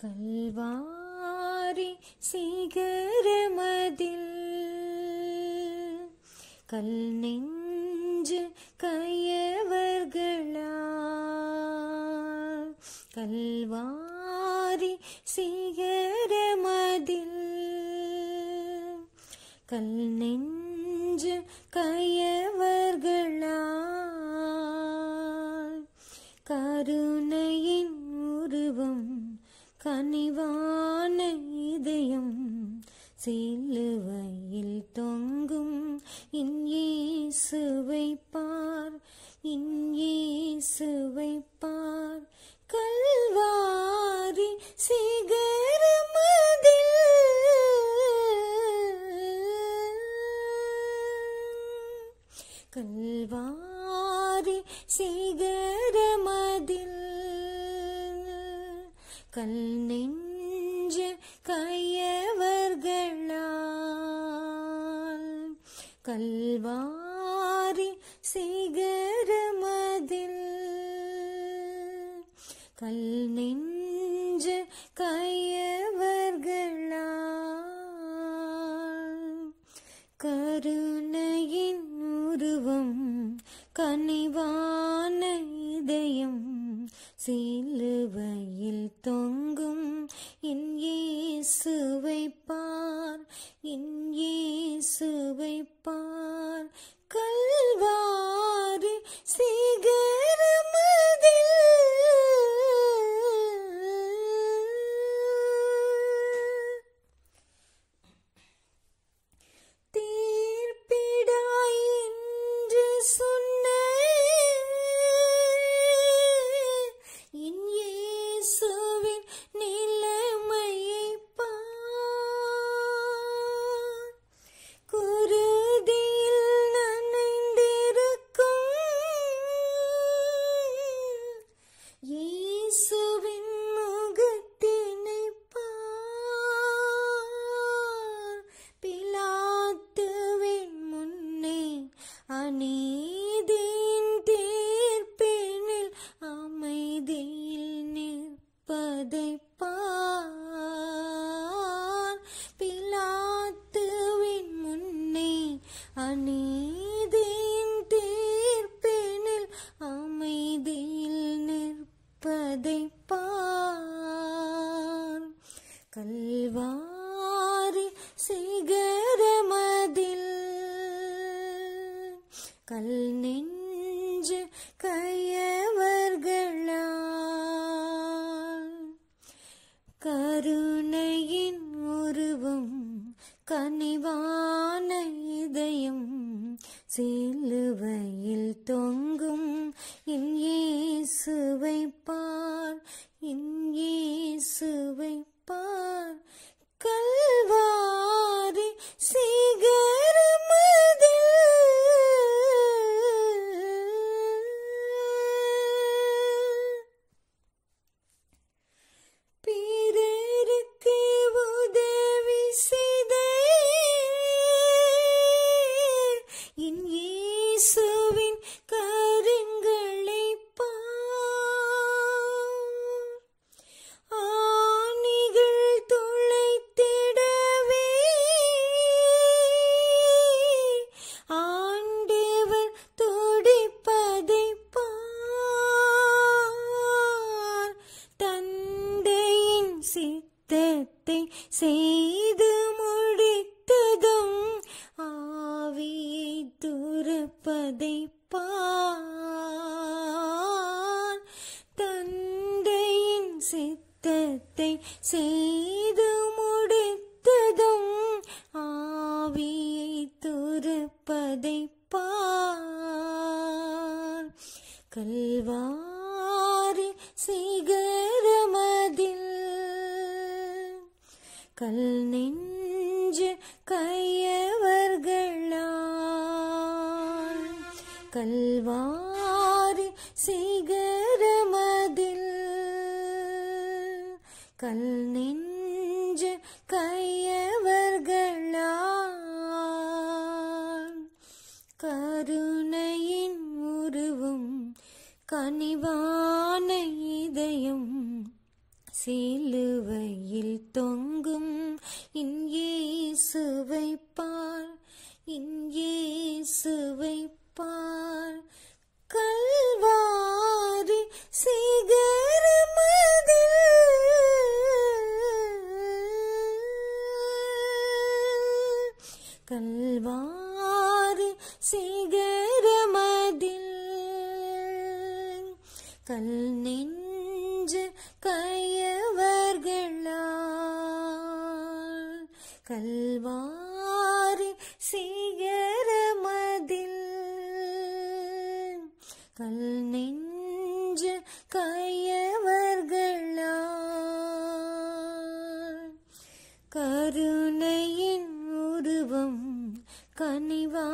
கல்வாரி சிகரமதில் கல் நெஞ்சு கையவர்களால் கல்வாரி சிகரமதில் கல் நெஞ்சு கையவர்களால் கருணையின் உருவம் கனிவான இதயம் சிலுவையில் தொங்கும் இயேசுவை பார் இயேசுவை பார் கல்வாரி சிகரமதில் கல்வாரி சிகரமதில் கல் நெஞ்ச கையவர்களால் கல்வாரி சிகரமதில் கல் நெஞ்ச கையவர்களால் கருணையின் உருவம் கனிவான இதயம் சிலுவையில் தொங்கும் என் இயேசுவை பார் என் இயேசுவை பார் கல்வாரி சிகரமதில் தீர்ப்பிடாய் என்று சொன்ன என் இயேசுவின் நிலைமையைப் பார். குருதியில் நனைந்திருக்கும் இயேசுவின் முகத்தினைப் பார். பிலாத்துவின் முன்னே அநீதியின் தீர்ப்பினில் அமைதியில் நிற்பதைப் பார். பிலாத்துவின் முன்னே அநீதியின் தீர்ப்பினில் அமைதியில் நிற்பதைப் பார் கல்வாரி சிகரமதில் கல் நெஞ்சு கையவர்களால் கருணையின் உருவம் கனிவான இதயம் சிலுவையில் தொங்கும் என் இயேசுவை பார் என் இயேசுவை பார் கல்வாரி சிகரமதில் பிறருக்கு உதவி செய்த என் இயேசுவின் கரங்களைப் பார். ஆணிகள் துளைத்திடவே ஆண்டவர் துடிப்பதைப் பார். தந்தையின் சித்தத்தை செய்து முடித்ததும் ஆவியை துறப்பதைப் பார் தந்தையின் சித்தத்தை செய்து முடித்ததும் ஆவியை துறப்பதைப் பார் கல்வாரி சிகரமதில் கல் நெஞ்சு கையவர்களால் கல்வாரி சிகரமதில் கல் நெஞ்சு கையவர்களால் கருணையின் உருவம் கனிவான இதயம் சிலுவையில் தொங்கும் இயேசுவை பார் இயேசுவை பார் கல்வாரி சிகரமதில் கல்வாரி சிகரமதில் கல் நெஞ்சு கையவர்களால் கல்வாரி சிகரமதில் கல் நெஞ்சு கையவர்களால் கருணையின் உருவம் கனிவா